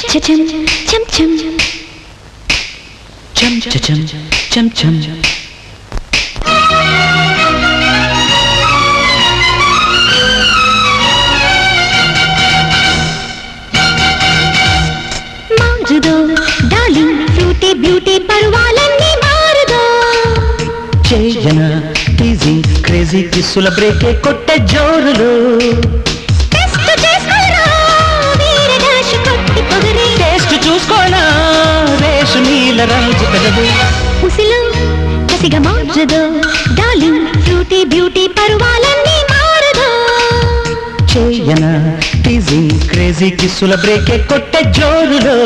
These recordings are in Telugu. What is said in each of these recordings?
చచం చం చం చం చం చం చం మారుదో డార్లింగ్ ఫ్రూటీ బ్యూటీ పరువాలన్నీ మారుదో చేయన టీజింగ్ క్రేజీ కిస్సుల బ్రేకే కొట్టే జోరులు టెస్ట్ చేసుకోరా వీర డాష్ కొట్టి పొగరే టేస్ట్ చూసుకోనా రేషు నీల రంజు పెదవు ఉసిలో కసిగా మారుదో డార్లింగ్ ఫ్రూటీ బ్యూటీ పరువాలన్నీ మారుదో చేయన టీజింగ్ క్రేజీ కిస్సుల బ్రేకే కొట్టే జోరులు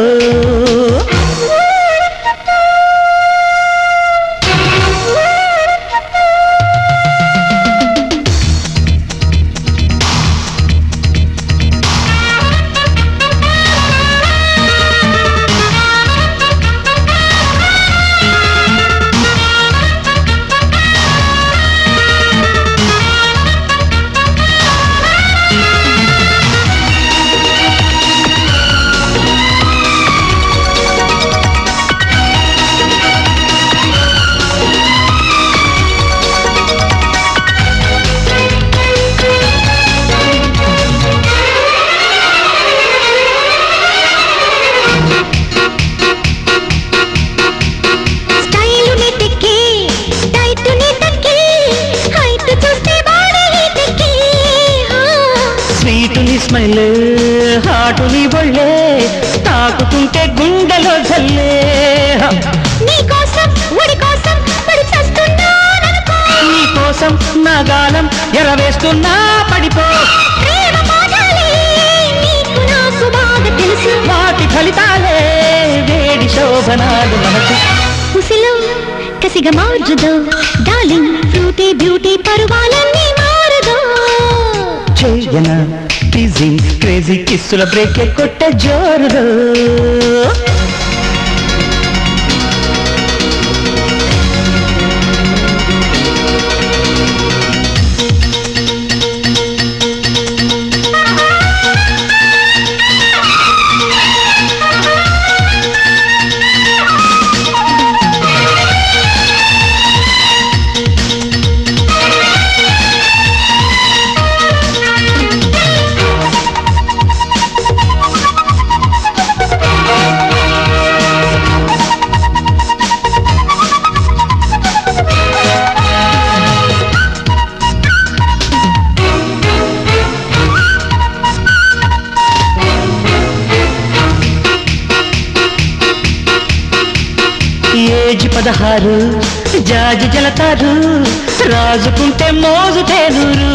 స్టైలు ని తెక్కి టైట్ ని తక్కి హైట్ చూస్తే బాడీ తెక్కి స్వీటుని స్మైల్ హాటుని ఒళ్ళే తాకుతుంటే గుండెలో జల్లే నీ కోసం ఉడి కోసం పడి చస్తున్నాననుకో నీ కోసం నా గాలం ఎరవేస్తున్నా పడిపో ప్రేమ పాఠాలే నీకు నాకు బాగా తెలుసు వాటి ఫలితాలే వేడి శోభనాలు మనసు ఉసిలో కసిగా మారుదో డార్లింగ్ ఫ్రూటీ బ్యూటీ పరువాలన్నీ మారుదో చేయన టీజింగ్ క్రేజీ కిస్సుల బ్రేకే కొట్టే జోరులు ఏజ్ పదహారు జాజి జలతారు రాజుకుంటే మోజు తేనూరు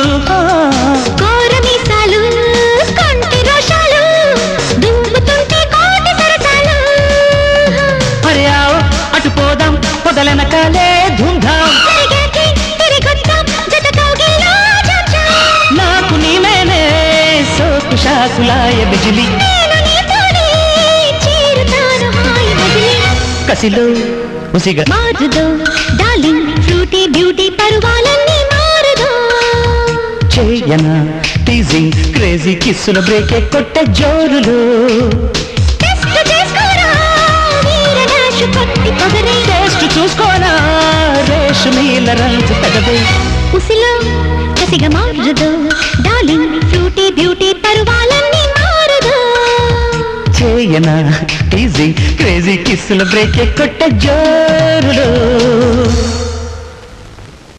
కోరమీసాలు కంటి రోషాలు దుంపుతుంటే కోటి సరసాలు అరే ఆవ్, అటు పోదాం పొదలెనకాలే ధూమ్ధాం తిరిగేకి తిరిగొద్దాం జత కౌగిల్లో చాచా నాకు నీవేనే సోకు షాకులాయ బిజిలి నేను నీతోనే చేరుతాను హాయి వదిలి కసిలో ఉసిగా మారుదో డార్లింగ్ ఫ్రూటీ బ్యూటీ పరువాలన్నీ మారుదో చేయన టీజింగ్ క్రేజీ కిస్సుల బ్రేకే కొట్టే జోరులు టెస్ట్ చేసుకోరా వీర డాష్ కొట్టి పొగరే టేస్ట్ చూసుకోనా రేషు నీల రంజు పెదవే ఉసిలో కసిగా మారుదో డార్లింగ్ ఫ్రూటీ బ్యూటీ పరువాలన్నీ మారుదో చేయన టీజింగ్ క్రేజీ కిస్సుల బ్రేకే కొట్టే జోరులు